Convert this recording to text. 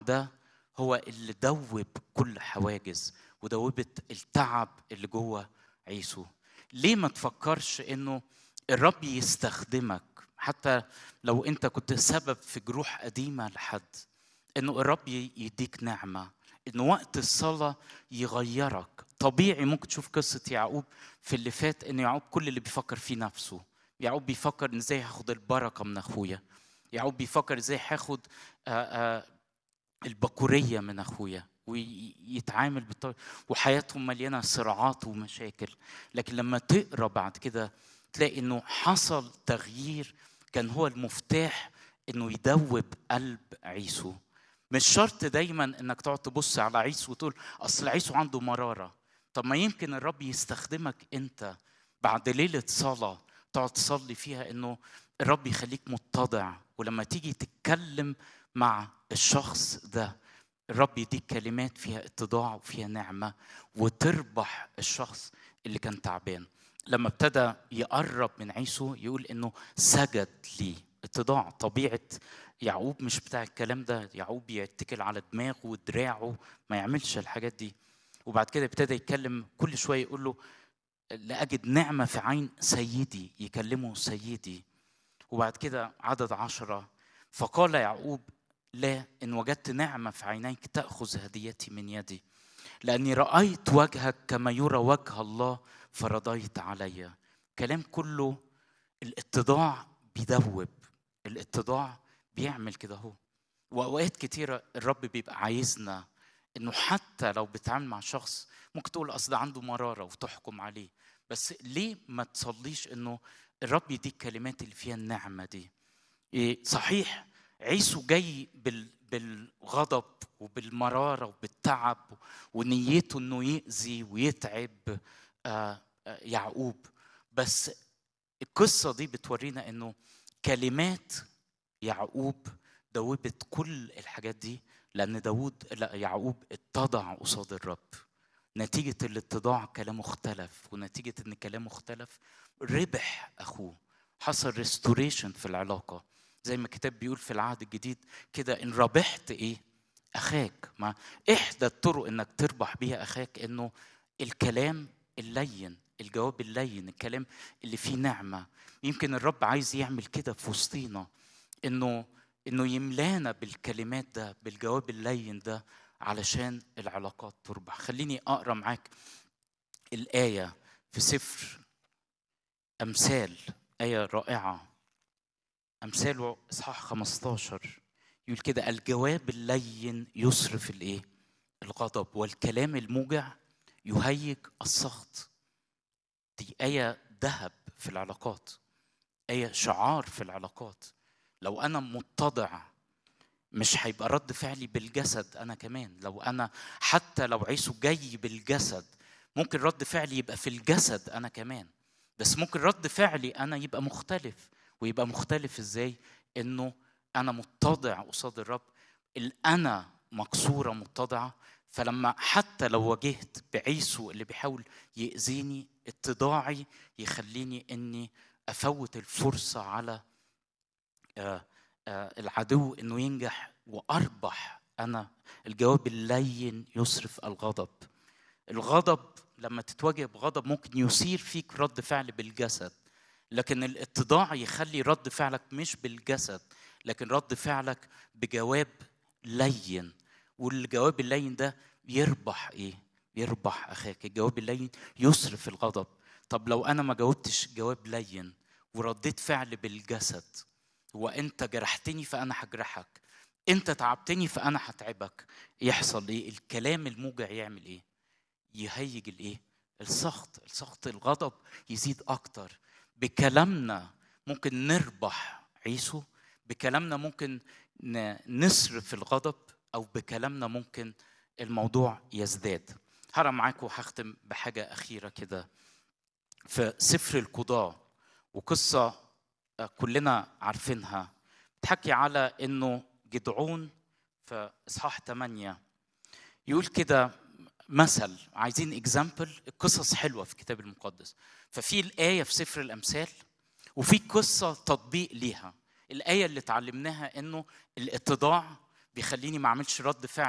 ده هو اللي دوب كل حواجز ودوبت التعب اللي جوه عيسو ليه ما تفكرش انه الرب يستخدمك حتى لو انت كنت سبب في جروح قديمه لحد انه الرب يديك نعمه ان وقت الصلاه يغيرك طبيعي ممكن تشوف قصه يعقوب في اللي فات ان يعقوب كل اللي بيفكر فيه نفسه يعقوب بيفكر ان ازاي هاخد البركه من اخويا يعقوب بيفكر ازاي هاخد البكوريه من اخويا ويتعامل بالطريقه وحياتهم مليانه صراعات ومشاكل لكن لما تقرا بعد كده تلاقي انه حصل تغيير كان هو المفتاح انه يدوب قلب عيسو مش شرط دايما انك تقعد تبص على عيسو وتقول اصل عيسو عنده مراره طب ما يمكن الرب يستخدمك انت بعد ليله صلاه تقعد تصلي فيها انه الرب يخليك متضع ولما تيجي تتكلم مع الشخص ده الرب يديك كلمات فيها اتضاع وفيها نعمه وتربح الشخص اللي كان تعبان لما ابتدى يقرب من عيسو يقول انه سجد لي اتضاع طبيعه يعقوب مش بتاع الكلام ده يعقوب يتكل على دماغه ودراعه ما يعملش الحاجات دي وبعد كده ابتدى يتكلم كل شويه يقول له لأجد نعمة في عين سيدي يكلمه سيدي وبعد كده عدد عشرة فقال يعقوب لا إن وجدت نعمة في عينيك تأخذ هديتي من يدي لأني رأيت وجهك كما يرى وجه الله فرضيت علي كلام كله الاتضاع بيدوب الاتضاع بيعمل كده هو وأوقات كتيرة الرب بيبقى عايزنا إنه حتى لو بتعامل مع شخص ممكن تقول أصل عنده مرارة وتحكم عليه بس ليه ما تصليش إنه الرب يديك كلمات اللي فيها النعمة دي إيه صحيح عيسو جاي بال بالغضب وبالمرارة وبالتعب ونيته إنه يأذي ويتعب آه يعقوب بس القصة دي بتورينا إنه كلمات يعقوب دوبت كل الحاجات دي لأن داود لا يعقوب اتضع قصاد الرب نتيجة الاتضاع كلامه اختلف ونتيجة ان كلامه اختلف ربح اخوه حصل ريستوريشن في العلاقة زي ما الكتاب بيقول في العهد الجديد كده ان ربحت ايه اخاك ما احدى الطرق انك تربح بيها اخاك انه الكلام اللين الجواب اللين الكلام اللي فيه نعمة يمكن الرب عايز يعمل كده في وسطينا انه انه يملانا بالكلمات ده بالجواب اللين ده علشان العلاقات تربح خليني اقرا معاك الايه في سفر امثال ايه رائعه امثال اصحاح 15 يقول كده الجواب اللين يصرف الايه الغضب والكلام الموجع يهيج السخط دي ايه ذهب في العلاقات ايه شعار في العلاقات لو انا متضع مش هيبقى رد فعلي بالجسد انا كمان لو انا حتى لو عيسو جاي بالجسد ممكن رد فعلي يبقى في الجسد انا كمان بس ممكن رد فعلي انا يبقى مختلف ويبقى مختلف ازاي انه انا متضع قصاد الرب الانا مكسوره متضعه فلما حتى لو واجهت بعيسو اللي بيحاول يأذيني اتضاعي يخليني اني افوت الفرصه على آه العدو انه ينجح واربح انا الجواب اللين يصرف الغضب الغضب لما تتواجه بغضب ممكن يثير فيك رد فعل بالجسد لكن الاتضاع يخلي رد فعلك مش بالجسد لكن رد فعلك بجواب لين والجواب اللين ده يربح ايه يربح اخاك الجواب اللين يصرف الغضب طب لو انا ما جاوبتش جواب لين ورديت فعل بالجسد وانت جرحتني فانا هجرحك انت تعبتني فانا هتعبك يحصل ايه الكلام الموجع يعمل ايه يهيج الايه السخط السخط الغضب يزيد اكتر بكلامنا ممكن نربح عيسو بكلامنا ممكن نصرف الغضب او بكلامنا ممكن الموضوع يزداد هرى معاكم وهختم بحاجه اخيره كده في سفر القضاه وقصه كلنا عارفينها بتحكي على انه جدعون في اصحاح 8 يقول كده مثل عايزين اكزامبل القصص حلوه في الكتاب المقدس ففي الايه في سفر الامثال وفي قصه تطبيق ليها الايه اللي اتعلمناها انه الاتضاع بيخليني ما اعملش رد فعل